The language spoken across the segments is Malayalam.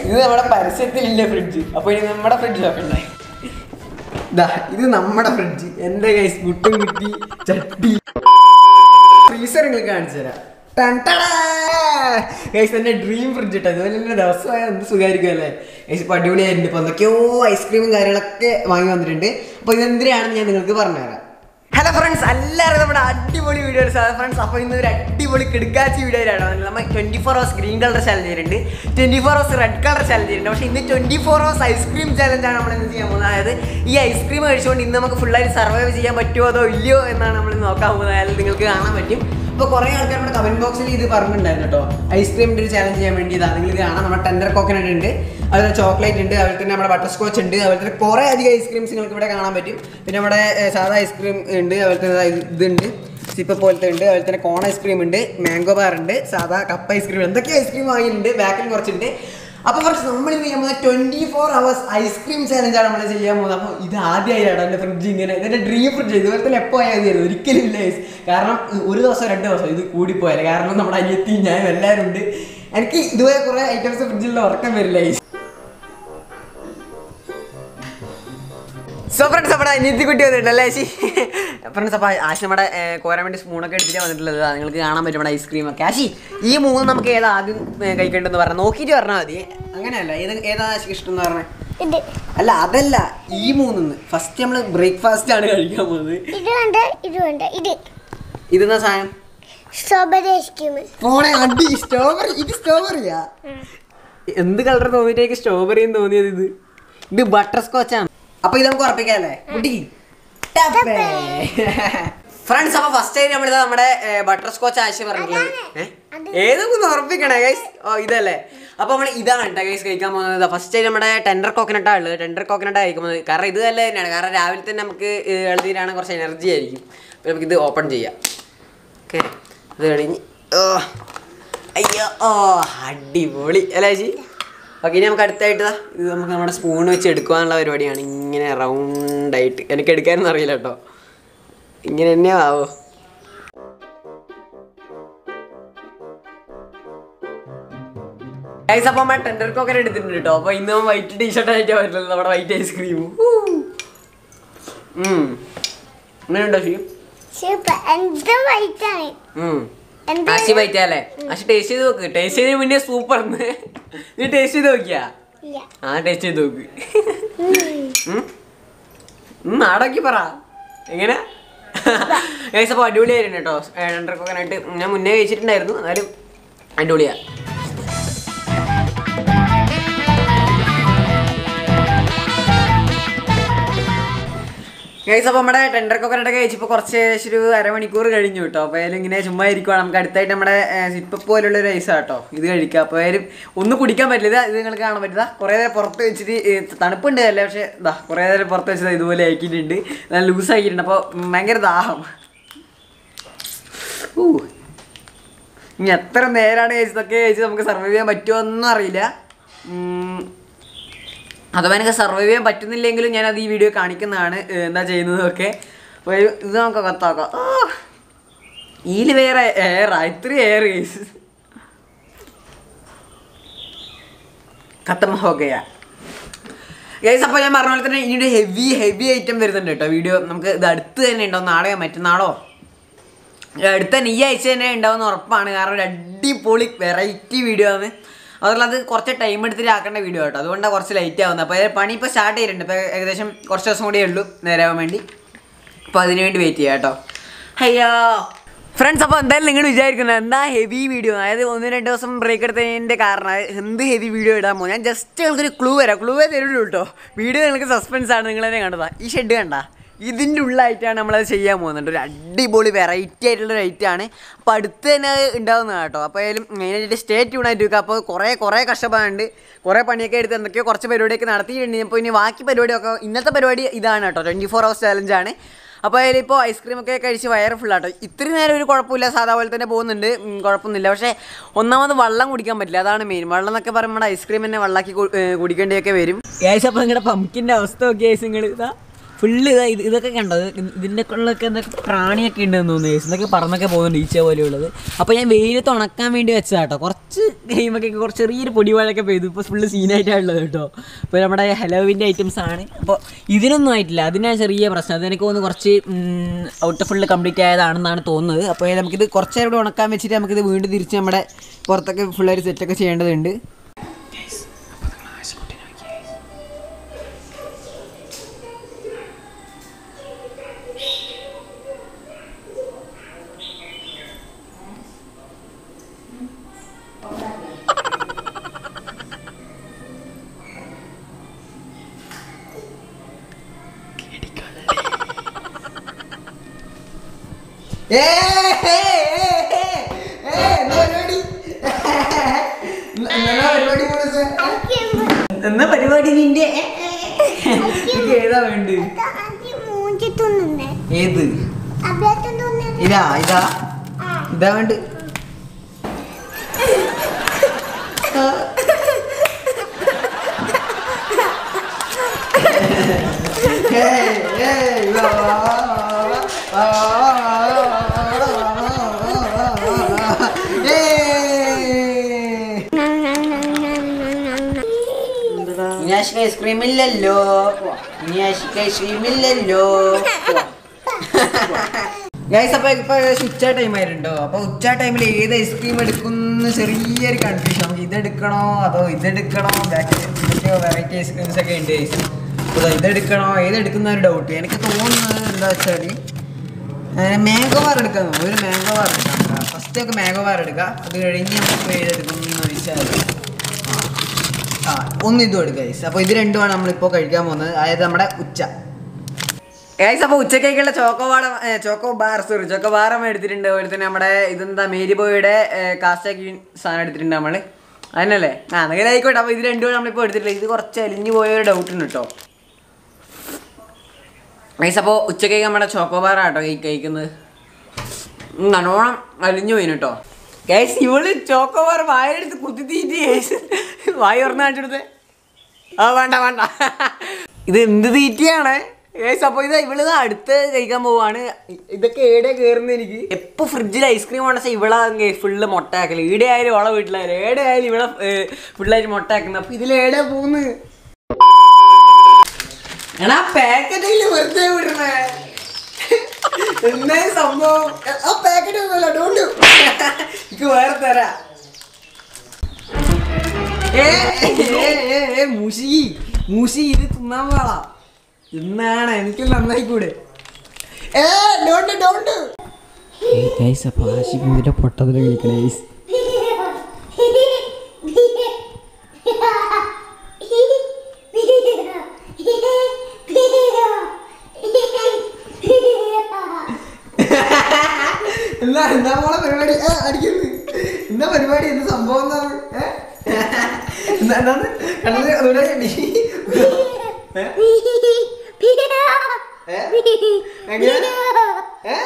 ഇത് നമ്മുടെ പരസ്യത്തിലില്ല ഫ്രിഡ്ജ് അപ്പൊ ഇനി നമ്മുടെ ഫ്രിഡ്ജ് നോക്കണ്ടേ ദാ ഇത് നമ്മുടെ ഫ്രിഡ്ജ് എന്റെ കൈസ് മുട്ടും കുറ്റി ചട്ടി ഫ്രീസർ നിങ്ങൾക്ക് കാണിച്ചു തരാം ഗൈസ് എന്റെ ഡ്രീം ഫ്രിഡ്ജ് ഇട്ടോ ഇതുപോലെ തന്നെ ദിവസമായ എന്ത് സുഖമായിരിക്കും അല്ലേ ഗൈസ് ഇപ്പൊ അടിപൊളിയായിട്ടുണ്ട് ഇപ്പൊ എന്തൊക്കെയോ ഐസ്ക്രീമും കാര്യങ്ങളൊക്കെ വാങ്ങി വന്നിട്ടുണ്ട് അപ്പൊ ഇതെന്തിനാണെന്ന് ഞാൻ നിങ്ങൾക്ക് പറഞ്ഞുതരാം ഹലോ ഫ്രണ്ട്സ് എല്ലാവരും നമ്മുടെ അടിപൊളി വീഡിയോസ് ഫ്രണ്ട്സ് അപ്പോൾ ഇന്ന് ഒരു അടിപൊളി കിടക്കാച്ചി വീഡിയോ ആണ് നമ്മൾ twenty four hours green colour challenge ചെയ്യുന്നുണ്ട് twenty four hours red colour challenge ചെയ്യുന്നുണ്ട് പക്ഷേ ഇന്ന് ട്വൻറ്റി ഫോർ ഹവേഴ്സ് ഐസ്ക്രീം ചാലഞ്ചാണ് നമ്മൾ ഇന്ന് ചെയ്യാൻ പോകുന്നത് അതായത് ഈ ഐസ്ക്രീം കഴിച്ചുകൊണ്ട് ഇന്ന് നമുക്ക് ഫുള്ളായിട്ട് സർവൈവ് ചെയ്യാൻ പറ്റുമോ അതോ ഇല്ലയോ എന്നാണ് നമ്മൾ നോക്കാൻ പോകുന്നത് അതായത് നിങ്ങൾക്ക് കാണാൻ പറ്റും അപ്പോൾ കുറേ ആൾക്കാർ നമ്മുടെ കമന്റ് ബോക്സിൽ ഇത് പറഞ്ഞിട്ടുണ്ടായിരുന്നു കേട്ടോ ഐസ്ക്രീമിൻ്റെ ഒരു ചാലഞ്ച് ചെയ്യാൻ വേണ്ടി ഇതാണ് നിങ്ങൾ ഇത് കാണാം നമ്മുടെ ടെൻഡർ കോക്കനട്ട് ഉണ്ട് അതുപോലെ ചോക്ലേറ്റ് ഉണ്ട് അതുപോലെ തന്നെ നമ്മുടെ ബട്ടർ സ്കോച്ച് ഉണ്ട് അതുപോലെ തന്നെ കുറേ അധികം ഐസ്ക്രീംസ് നിങ്ങൾക്ക് ഇവിടെ കാണാൻ പറ്റും പിന്നെ നമ്മുടെ ഏർ, സാധാ ഐസ്ക്രീം ഉണ്ട് അതുപോലെ തന്നെ ദാ ഇത് ഇതുണ്ട് സിപ്പ് പോലത്തെ ഉണ്ട് അതുപോലെ തന്നെ കോൺ ഐസ്ക്രീം ഉണ്ട് മാംഗോ ബാർ ഉണ്ട് സാധാ കപ്പ് ഐസ്ക്രീം എന്തൊക്കെ ഐസ്ക്രീം വാങ്ങിയിട്ടുണ്ട് ബാക്കിൽ കുറച്ചുണ്ട് അപ്പോൾ കുറച്ച് നമ്മൾ ഇന്ന് ചെയ്യാൻ പോകുന്നത് ട്വൻറ്റി ഫോർ അവേഴ്സ് ഐസ്ക്രീം ചാലഞ്ചാണ് നമ്മൾ ചെയ്യാൻ പോകുന്നത് അപ്പോൾ ഇത് ആദ്യമായിട്ടാണ് എൻ്റെ ഫ്രിഡ്ജ് ഇങ്ങനെ ഇതിൻ്റെ ഡ്രീം ഫ്രിഡ്ജ് ഇതുപോലെ തന്നെ എപ്പോൾ ആയാൽ മതിയായിരുന്നു ഒരിക്കലും ഇല്ല guys. കാരണം ഒരു ദിവസം രണ്ട് ദിവസം ഇത് കൂടിപ്പോയാലേ കാരണം നമ്മുടെ അനിയത്തി ഞാനും എല്ലാവരും ഉണ്ട് എനിക്ക് ഇതുപോലെ കുറേ ഐറ്റംസ് ഫ്രിഡ്ജിലുള്ള ഉറക്കം വരില്ല guys. സോ ഫ്രണ്ട്സ് നമ്മുടെ അനിയത്തി കുട്ടി വന്നിട്ടുണ്ട് അല്ലേ ആശി ഫ്രണ്ട്സ് അപ്പോൾ ആശി നമ്മുടെ ഏർ, കോരാൻ വേണ്ടി സ്പൂണൊക്കെ എടുത്തിട്ട് വന്നിട്ടുള്ളത് അത് നിങ്ങൾക്ക് കാണാൻ പറ്റും നമ്മുടെ ഐസ്ക്രീം ഒക്കെ ആശി ഈ മൂന്ന് നമുക്ക് ഏതാ ആദ്യം ഏർ, കഴിക്കേണ്ടതെന്ന് പറഞ്ഞാൽ നോക്കിയിട്ട് പറഞ്ഞാൽ മതി അങ്ങനെയല്ല ഏത് ഏതാ ആശിക്ക് ഇഷ്ടം എന്ന് പറഞ്ഞത് ഇത് അല്ല അതല്ല ഈ മൂന്നിന്ന് ഫസ്റ്റ് നമ്മൾ ബ്രേക്ക്ഫാസ്റ്റ് ആണ് കഴിക്കാൻ പോകുന്നത് ഇത് വേണ്ട ഇത് വേണ്ട ഇത് ഇതെന്നാ സാധനം സ്ട്രോബെറി ഐസ്ക്രീം ഫോണെ അടി സ്ട്രോബെറി ഇത് സ്ട്രോബെറിയാ എന്ത് കളർ തോന്നിയിട്ടേക്ക് സ്ട്രോബെറി തോന്നിയത് ഇത് ഇത് ബട്ടർ സ്കോച്ച് ആണ് അപ്പൊ ഇത് നമുക്ക് ഉറപ്പിക്കാല്ലേ കുട്ടി ഫ്രണ്ട്സ് അപ്പൊ ഫസ്റ്റ് ആയിട്ട് നമ്മളിത് നമ്മുടെ ബട്ടർ സ്കോച്ച് ആശയം പറഞ്ഞിട്ടുള്ളത് ഏ? ഏതൊക്കെ ഒന്ന് ഉറപ്പിക്കണേ ഗൈസ് ഓ ഇതല്ലേ അപ്പൊ നമ്മൾ ഇതാണ് കേട്ടോ ഗൈസ് കഴിക്കാൻ പോകുന്നത് ഫസ്റ്റ് ആയിട്ട് നമ്മുടെ ടെൻഡർ കോക്കനട്ടാണ് ഉള്ളത് ടെൻഡർ കോക്കനട്ട് കഴിക്കുന്നത് കാരണം ഇത് നല്ല തന്നെയാണ് കാരണം രാവിലെ തന്നെ നമുക്ക് എളുതിയിലാണ് കുറച്ച് എനർജി ആയിരിക്കും അപ്പൊ നമുക്ക് ഇത് ഓപ്പൺ ചെയ്യാം ഓക്കെ അത് കഴിഞ്ഞ് ഓ അയ്യോ ഓ അടിപൊളി അല്ലേ ചേച്ചി ഓക്കെ ഇനി നമുക്ക് അടുത്തായിട്ട് ദാ ഇത് നമുക്ക് നമ്മുടെ സ്പൂൺ വെച്ച് എടുക്കാനുള്ള പരിപാടിയാണ് ഇങ്ങനെ റൗണ്ടായിട്ട് എനിക്ക് എടുക്കാനൊന്നും അറിയില്ല കേട്ടോ ഇങ്ങനെ തന്നെയോ ആവോ ഗൈസ് അപ്പോൾ നമ്മൾ ടെൻഡർ കോക്കർ എടുത്തിട്ടുണ്ട് കേട്ടോ അപ്പോൾ ഇന്ന് വൈറ്റ് ടീഷർട്ട് ആയിട്ടാണ് വരുന്നത് നമ്മുടെ വൈറ്റ് ഐസ്ക്രീം ഇങ്ങനെയുണ്ടോ ഷീ സൂപ്പർ എന്ത് വൈറ്റ് ആണ് എന്ത് ആശി വൈറ്റ് അല്ലേ ആശി ടേസ്റ്റ് ചെയ്ത് നോക്ക് ടേസ്റ്റ് ചെയ്ത് മുന്നേ സൂപ്പർ നീ ടേസ്റ്റ് ചെയ്ത് നോക്കിയാ ഇല്ല ആ ടേസ്റ്റ് ചെയ്ത് നോക്ക് ഉം, നാടോക്കി പറ എങ്ങനെ ഗൈസ് അപ്പോൾ അടിപൊളിയായിരുന്നു കേട്ടോ രണ്ടര കോക്കനായിട്ട് ഞാൻ മുന്നേ കഴിച്ചിട്ടുണ്ടായിരുന്നു എന്നാലും അടിപൊളിയാ ഗൈസ് അപ്പോൾ നമ്മുടെ ടെൻഡർ കോക്കനട്ട് കഴിച്ചപ്പോൾ കുറച്ച് ഏകദേശം ഒരു അരമണിക്കൂർ കഴിഞ്ഞു കേട്ടോ അപ്പോൾ അതിൽ ഇങ്ങനെ ചുമ്മാ ഇരിക്കുവാണ് നമുക്ക് അടുത്തായിട്ട് നമ്മുടെ സിപ്പ് പോലുള്ള ഒരു ഐസാണ് കേട്ടോ ഇത് കഴിക്കുക അപ്പോൾ അതിലും ഒന്നും കുടിക്കാൻ പറ്റില്ല ഇത് നിങ്ങൾക്ക് കാണാൻ പറ്റില്ല കുറേ നേരം പുറത്ത് വെച്ചിട്ട് ഏ, തണുപ്പുണ്ട് അല്ലേ പക്ഷേ ഇതാ കുറേ നേരം പുറത്ത് വെച്ചത് ഇതുപോലെ ആക്കിയിട്ടുണ്ട് നല്ല ലൂസ് ആക്കിയിട്ടുണ്ട് അപ്പോൾ ഭയങ്കര ദാഹം ഊ ഇനി എത്ര നേരമാണ് കഴിച്ചതൊക്കെ കഴിച്ച് നമുക്ക് സർവൈവ് ചെയ്യാൻ പറ്റുമോ ഒന്നും അറിയില്ല ഉം, അഥവാ എനിക്ക് സർവൈവ് ചെയ്യാൻ പറ്റുന്നില്ലെങ്കിലും ഞാനത് ഈ വീഡിയോ കാണിക്കുന്നതാണ് ഏർ എന്താ ചെയ്യുന്നതൊക്കെ അപ്പോൾ ഇത് നമുക്ക് കത്താക്കാം ഇതിൽ വേറെ എയറാ ഇത്രയും എയർ കേസ് ഖത്തം ഹോ ഗയാ ഗൈസ് അപ്പോൾ ഞാൻ പറഞ്ഞ പോലെ തന്നെ ഇനി ഒരു ഹെവി ഹെവി ഐറ്റം വരുന്നുണ്ട് കേട്ടോ വീഡിയോ നമുക്ക് ഇത് അടുത്ത് തന്നെ ഉണ്ടോ നാളെയോ മറ്റന്നാളോ അടുത്ത തന്നെ ഈ ആഴ്ച തന്നെ ഉണ്ടാവുന്ന ഉറപ്പാണ് കാരണം ഒരു അടിപൊളി വെറൈറ്റി വീഡിയോ ആണ് അതുപോലെ അത് കുറച്ച് ടൈം എടുത്തിട്ട് ആക്കേണ്ട വീഡിയോ കേട്ടോ അതുകൊണ്ടാണ് കുറച്ച് ലൈറ്റ് ആവുന്നത് അപ്പോൾ പണി ഇപ്പോൾ സ്റ്റാർട്ട് ചെയ്തിട്ടുണ്ട് ഇപ്പോൾ ഏകദേശം കുറച്ച് ദിവസം കൂടിയേ ഉള്ളൂ നേരാവാൻ വേണ്ടി അപ്പോൾ അതിന് വേണ്ടി വെയിറ്റ് ചെയ്യാം കേട്ടോ അയ്യോ ഫ്രണ്ട്സ് അപ്പോൾ എന്തായാലും നിങ്ങൾ വിചാരിക്കുന്നത് എന്താ ഹെവി വീഡിയോ അതായത് ഒന്ന് രണ്ട് ദിവസം ബ്രേക്ക് എടുത്തതിൻ്റെ കാരണം എന്ത് ഹെവി വീഡിയോ ഇടാൻ പോകും ഞാൻ ജസ്റ്റ് നിങ്ങൾക്കൊരു ക്ലൂ വരാം ക്ലൂ തരുള്ളൂ കേട്ടോ വീഡിയോ നിങ്ങൾക്ക് സസ്പെൻസ് ആണ് നിങ്ങൾ തന്നെ കണ്ടതാ ഈ ഷെഡ് കണ്ട ഇതിൻ്റെ ഉള്ളായിട്ടാണ് നമ്മളത് ചെയ്യാൻ പോകുന്നുണ്ട് ഒരു അടിപൊളി വെറൈറ്റി ആയിട്ടുള്ള ഒരു ഐറ്റം ആണ് അപ്പോൾ അടുത്ത് തന്നെ അത് ഉണ്ടാവുന്നതാണ് കേട്ടോ അപ്പോൾ ആയാലും മെയിനായിട്ട് സ്റ്റേ ട്യൂണായിട്ട് വെക്കുക അപ്പോൾ കുറേ കുറേ കഷ്ടപ്പാടുണ്ട് കുറേ പണിയൊക്കെ എടുത്ത് എന്തൊക്കെയോ കുറച്ച് പരിപാടിയൊക്കെ നടത്തിയിട്ടുണ്ട് അപ്പോൾ ഇനി ബാക്കി പരിപാടിയൊക്കെ ഇന്നത്തെ പരിപാടി ഇതാണ് കേട്ടോ ട്വൻറ്റി ഫോർ അവേഴ്സ് ചാലഞ്ചാണ് അപ്പോൾ അതിലിപ്പോൾ ഐസ്ക്രീം ഒക്കെ കഴിച്ച് വയറ് ഫുള്ളാട്ടോ ഇത്ര നേരം ഒരു കുഴപ്പമില്ല സാധാ പോലെ തന്നെ പോകുന്നുണ്ട് ഉം, കുഴപ്പമൊന്നുമില്ല പക്ഷേ ഒന്നാമത് വെള്ളം കുടിക്കാൻ പറ്റില്ല അതാണ് മെയിൻ വെള്ളം എന്നൊക്കെ പറയുമ്പോൾ നമ്മുടെ ഐസ്ക്രീം തന്നെ വെള്ളാക്കി കു- ഏർ കുടിക്കേണ്ടിയൊക്കെ വരും ഗ്യാസ് അപ്പോൾ നിങ്ങളുടെ പമ്പിൻ്റെ അവസ്ഥ നോക്കി ഐസ് നിങ്ങൾ ഇതാ ഫുള്ള് ഇത് ഇതൊക്കെ കണ്ടോ ഇത് ഇതിൻ്റെ ഉള്ളൊക്കെ എന്തൊക്കെ പ്രാണിയൊക്കെ ഉണ്ടെന്ന് തോന്നുന്നു guys. ഇതൊക്കെ പറന്നൊക്കെ പോകുന്നുണ്ട് ഈച്ച പോലെയുള്ളത് അപ്പോൾ ഞാൻ വെയിലത്ത് ഉണക്കാൻ വേണ്ടി വെച്ചതാ കേട്ടോ കുറച്ച് കഴിയുമ്പോൾ കുറച്ച് ചെറിയൊരു പൊടിവാഴൊക്കെ പെയ്തു ഇപ്പോൾ ഫുള്ള് സീനായിട്ടാണുള്ളത് കേട്ടോ അപ്പോൾ നമ്മുടെ ഹലോവിൻ്റെ ഐറ്റംസ് ആണ് അപ്പോൾ ഇതിനൊന്നും ആയിട്ടില്ല അതിനാണ് ചെറിയ പ്രശ്നം അതെനിക്ക് തോന്നുന്നു കുറച്ച് ഔട്ട് ഫുള്ള് കംപ്ലീറ്റ് ആയതാണെന്നാണ് തോന്നുന്നത് അപ്പോൾ നമുക്കിത് കുറച്ച് നേരം കൂടെ ഉണക്കാൻ വെച്ചിട്ട് നമുക്കിത് വീണ്ടും തിരിച്ച് നമ്മുടെ പുറത്തൊക്കെ ഫുള്ളായിട്ട് സെറ്റൊക്കെ ചെയ്യേണ്ടതുണ്ട് എന്നാ പരിപാടി നിന്റെ നിനക്ക് ഏതാ വേണ്ട മൂഞ്ചി തിന്നുന്നേ ഏത് അഭ്യാസം തിന്നുന്നേ ഇതാ ഇതാ ഇതാ വേണ്ട ഇനാശിക്ക് ഐസ്ക്രീം ഇല്ലല്ലോ ഇനാശിക്ക് ഐസ്ക്രീം ഇല്ലല്ലോ ഗൈസ് അപ്പൊ ഇപ്പൊ ഉച്ച ടൈം ആയിട്ടുണ്ടോ അപ്പൊ ഉച്ച ടൈമിൽ ഏത് ഐസ്ക്രീം എടുക്കുന്ന ചെറിയൊരു കൺഫ്യൂഷൻ നമുക്ക് ഇതെടുക്കണോ അതോ ഇതെടുക്കണോ ബാക്കി വെറൈറ്റി ഐസ്ക്രീംസ് ഒക്കെ ഉണ്ട് guys. അപ്പൊ ഇതെടുക്കണോ ഏതെടുക്കുന്ന ഒരു ഡൗട്ട് എനിക്ക് തോന്നുന്നത് എന്താ വെച്ചാല് മാംഗോ ബാർ എടുക്കാം ഒരു മാംഗോ ബാർ എടുക്കാം ഫസ്റ്റ് ഒക്കെ മാംഗോ ബാർ എടുക്കാം അത് കഴിഞ്ഞ് നമുക്ക് ഏതെടുക്കും എന്ന് ചോദിച്ചാൽ ആ ഒന്ന് ഇതും എടുക്കാം ഗൈസ് അപ്പോൾ ഇത് രണ്ടുമാണ് നമ്മളിപ്പോൾ കഴിക്കാൻ പോകുന്നത് അതായത് നമ്മുടെ ഉച്ച ഗൈസ് അപ്പോൾ ഉച്ചക്കേക്കുള്ള choco bar choco bar sorry choco bar എടുത്തിട്ടുണ്ട് അതുപോലെ തന്നെ നമ്മുടെ ഇതെന്താ മേരി ബോയുടെ കാസ്റ്റാക്കി സാധനം എടുത്തിട്ടുണ്ട് നമ്മൾ അതിനല്ലേ ആ അങ്ങനെ ആയിക്കോട്ടെ അപ്പോൾ ഇത് രണ്ടും നമ്മളിപ്പോൾ എടുത്തിട്ടില്ല ഇത് കുറച്ച് അലിഞ്ഞു പോയ ഒരു ഡൗട്ട് ഉണ്ട് കേട്ടോ ഗൈസ് അപ്പോൾ ഉച്ചക്കേക്ക് നമ്മുടെ ചോക്കോ ബാർ ആട്ടോ ഈ കഴിക്കുന്നത് ഉം, നല്ലോണം അലിഞ്ഞു പോയിന് കേട്ടോ ഗൈസ് ഇവള് ചോക്കോ ബാർ വായെടുത്ത് കുത്തി തീറ്റി ഗൈസ് വായ തുറന്ന് കാണിച്ചെടുത്ത് ആ വേണ്ട വേണ്ട ഇത് എന്ത് തീറ്റിയാണ് ഗൈസ് അപ്പോൾ ഇത് ഇവള് ദാ അടുത്ത് കഴിക്കാൻ പോവാണ് ഇതൊക്കെ ഏടെ കയറുന്ന എനിക്ക് എപ്പോൾ ഫ്രിഡ്ജിൽ ഐസ്ക്രീം ഉണ്ടെച്ചാൽ ഇവളാ ഫുള്ള് മുട്ടയാക്കല് ഈടെ ആയാലും ഓളെ വീട്ടിലായാലും ഏടെ ആയാലും ഇവിടെ ഫുള്ളായിട്ട് മുട്ടയാക്കുന്നത് അപ്പോൾ ഇതിൽ ഏടെ പോകുന്നു എടാ പാക്കറ്റില് വെറുതെ വിടണേ എന്നേ സംഭവം ആ പാക്കറ്റ് ഒന്നുമല്ല ഡോണ്ട് എനിക്ക് വേറെ തരാ ഏ ഏ, ഏ, ഏ, മുഷി മുഷി ഇത് തിന്നാൻ പാടാ ഇന്നാണ് എനിക്ക് നന്നായി കൂടെ ഏ ഡോണ്ട് ഡോണ്ട് ഗൈസ് അപ്പോൾ ആശിപ്പിന്റെ പൊട്ടത്തിൽ കഴിക്കണേ ഗൈസ് എന്താ എന്താ മോളെ പരിപാടി ഏ, അടിക്കുന്നു എന്താ പരിപാടി എന്താ സംഭവം എന്താണ് ഏ? എന്താ എന്താണ് കണ്ടത് അതുകൊണ്ട് അടി. ഏ? ഏ? എങ്ങനെ? ഏ?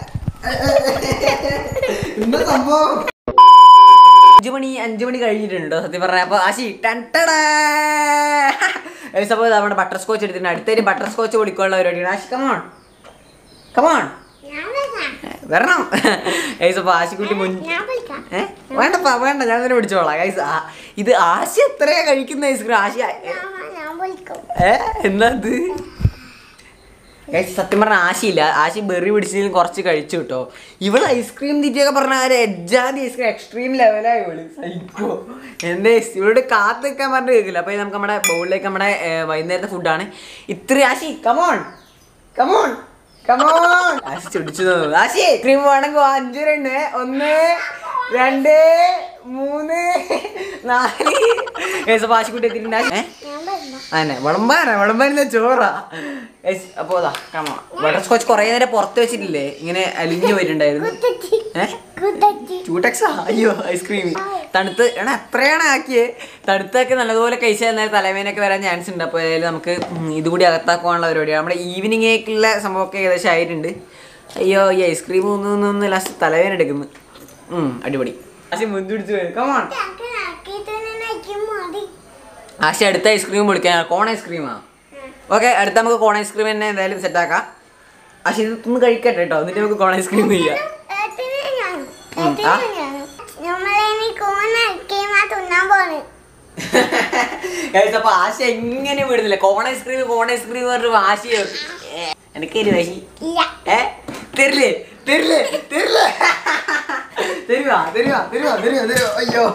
എന്താ സംഭവം അഞ്ചു മണി അഞ്ചു മണി കഴിഞ്ഞിട്ടുണ്ടോ സത്യം പറഞ്ഞ അപ്പൊ ആശി ടണ്ടടാ സപ്പോസ് നമ്മുടെ ബട്ടർ സ്കോച്ച് എടുത്തിട്ടുണ്ട് അടുത്തൊരു ബട്ടർ സ്കോച്ച് കൊടുക്കാനുള്ള പരിപാടിയാണ് ആശി കമോൺ കമോൺ വരണം ഗൈസ് അപ്പൊ ആശിക്കുട്ടി മുൻ ഞാൻ വിളിക്കാം ഏ വേണ്ടപ്പാ വേണ്ട ഞാൻ തന്നെ പിടിച്ചോളാം ഗൈസ് ഇത് ആശി എത്രയാ കഴിക്കുന്ന ഐസ്ക്രീം ആശി ഞാൻ ഞാൻ വിളിക്കും ഏ എന്താ ഇത് ഗൈസ് സത്യം പറഞ്ഞ ആശയില്ല ആശി ബെറി പിടിച്ചതിൽ കുറച്ച് കഴിച്ചു കേട്ടോ ഇവള് ഐസ്ക്രീം തീറ്റിയൊക്കെ പറഞ്ഞ ഒരു എജ്ജാതി ഐസ്ക്രീം എക്സ്ട്രീം ലെവലായി ഇവള് സൈക്കോ എൻ്റെ ഇവളോട് കാത്ത് നിൽക്കാൻ പറഞ്ഞ് കേൾക്കില്ല അപ്പോൾ നമുക്ക് നമ്മുടെ ബൗളിലേക്ക് നമ്മുടെ ഏ, വൈകുന്നേരത്തെ ഫുഡാണ് ഇത്ര ആശി കമോൺ കമോൺ കമോൺ ആശി ചൊടിച്ചു തോന്നുന്നു ആശി ഐസ്ക്രീം വേണമെങ്കിൽ വാ, അഞ്ച് രണ്ട് ഒന്ന് രണ്ട് മൂന്ന് നാല് ഏസ് പാശിക്കുട്ടി എത്തിയിട്ടുണ്ട് ആശി. ഏ ഞാൻ വരണം അതന്നെ വിളമ്പാനാ വിളമ്പാന ചോറാ ഗൈസ് അപ്പോ അതാ കമ ബട്ടർ സ്കോച്ച് കുറേ നേരം പുറത്ത് വെച്ചിട്ടില്ലേ ഇങ്ങനെ അലിഞ്ഞു പോയിട്ടുണ്ടായിരുന്നു കുത്തച്ചി ഏ കുത്തച്ചി ചൂടെക്സാ അയ്യോ ഐസ്ക്രീം തണുത്ത് എടാ എത്രയാണ് ആക്കിയേ തണുത്തൊക്കെ നല്ലതുപോലെ കഴിച്ചാൽ എന്നാൽ തലവേനൊക്കെ വരാൻ ചാൻസ് ഉണ്ട് അപ്പോൾ ഏതായാലും നമുക്ക് ഉം, ഇതുകൂടി അകത്താക്കാനുള്ള പരിപാടിയാണ് നമ്മുടെ ഈവനിങ്ങേക്കുള്ള സംഭവമൊക്കെ ഏകദേശം ആയിട്ടുണ്ട് അയ്യോ ഈ ഐസ്ക്രീം ഒന്ന് ഒന്ന് ലാസ്റ്റ് തലവേന എടുക്കുന്നു ഉം, അടിപൊളി ആശി മുൻപിടിച്ച് കമോൺ ആക്കി തന്നെ നയിക്കും മതി ആശി അടുത്ത ഐസ്ക്രീം വിളിക്കാൻ കോൺ ഐസ്ക്രീമാ ഓക്കെ അടുത്ത നമുക്ക് കോൺ ഐസ്ക്രീം തന്നെ എന്തായാലും സെറ്റ് ആക്കാം പക്ഷെ ഇതൊന്ന് കഴിക്കട്ടെ കേട്ടോ എന്നിട്ട് നമുക്ക് കോൺ ഐസ്ക്രീം ചെയ്യാം ഏട്ടനെ ഞാനും ഉം, ആ? ഏട്ടനെ ഞാനും നമ്മളിനി കോണ ഐസ്ക്രീമാ തിന്നാൻ പോണ് Guys, അപ്പൊ ആശ എങ്ങനെ വിടുന്നില്ല കോൺ ഐസ്ക്രീം കോൺ ഐസ്ക്രീം പറഞ്ഞ് വാശി എനിക്ക് ഒരു വാശി ഇല്ല ഏ തരില്ലേ തരില്ലേ തരില്ലേ തരുവാ തരുവാ തരുവാ തരുവാ തരുവാ അയ്യോ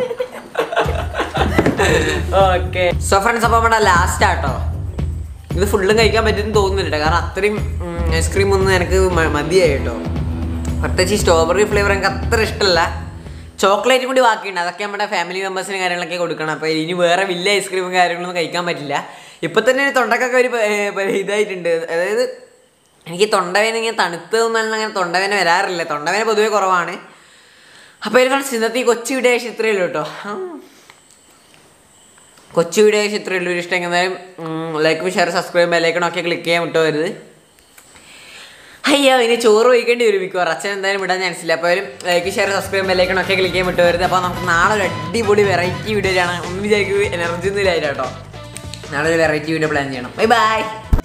ഓക്കെ സോ ഫ്രണ്ട്സ് അപ്പോൾ നമ്മുടെ ലാസ്റ്റ് ആട്ടോ ഇത് ഫുള്ളും കഴിക്കാൻ പറ്റുമെന്ന് തോന്നുന്നില്ല കേട്ടോ. കാരണം അത്രയും ഐസ്ക്രീം ഒന്നും എനിക്ക് മ- മതിയായി കേട്ടോ പ്രത്യേകിച്ച് ഈ സ്ട്രോബെറി ഫ്ലേവർ എനിക്ക് അത്ര ഇഷ്ടമല്ല ചോക്ലേറ്റും കൂടി ബാക്കിയുണ്ട് അതൊക്കെ നമ്മുടെ ഫാമിലി മെമ്പേഴ്സിന് കാര്യങ്ങളൊക്കെ കൊടുക്കണം അപ്പോൾ ഇനി വേറെ വലിയ ഐസ്ക്രീമും കാര്യങ്ങളൊന്നും കഴിക്കാൻ പറ്റില്ല ഇപ്പം തന്നെ ഒരു തൊണ്ടക്കൊക്കെ ഒരു പ- ഏ, പ- ഇതായിട്ടുണ്ട് അതായത് എനിക്ക് തൊണ്ടവേന ഇങ്ങനെ തണുത്തതൊന്നും അങ്ങനെ തൊണ്ടവേന വരാറില്ല തൊണ്ടവേന പൊതുവേ കുറവാണ് അപ്പോൾ ഇതിൽ ഫ്രണ്ട്സ് ഇന്നത്തെ ഈ കൊച്ചു വീഡിയോ ഇത്രയേ ഉള്ളൂ കേട്ടോ കൊച്ചു വീഡിയോ ഇത്രയേ ഉള്ളൂ ഇഷ്ടം എന്തായാലും ലൈക്കും ഷെയർ സബ്സ്ക്രൈബ് ബെല്ലൈക്കണം ഒക്കെ ക്ലിക്ക് ചെയ്യാൻ വിട്ടുപോരുത് അയ്യോ ഇനി ചോറ് വയ്ക്കേണ്ടി വരും മിക്കവാറും അച്ഛൻ എന്തായാലും വിടാൻ ചാൻസ് ഇല്ല അപ്പോൾ ലൈക്ക് ഷെയർ സബ്സ്ക്രൈബ് ബെല്ലൈക്കണം ഒക്കെ ക്ലിക്ക് ചെയ്യാൻ വിട്ടുപോരുത് അപ്പോൾ നമുക്ക് നാളെ ഒരു അടിപൊളി വെറൈറ്റി വീഡിയോ ആണ് ഒന്നും വിചാരിക്കും എനർജി ഒന്നും ഇല്ല കേട്ടോ നാളെ ഒരു വെറൈറ്റി വീഡിയോ പ്ലാൻ ചെയ്യണം ബൈ ബൈ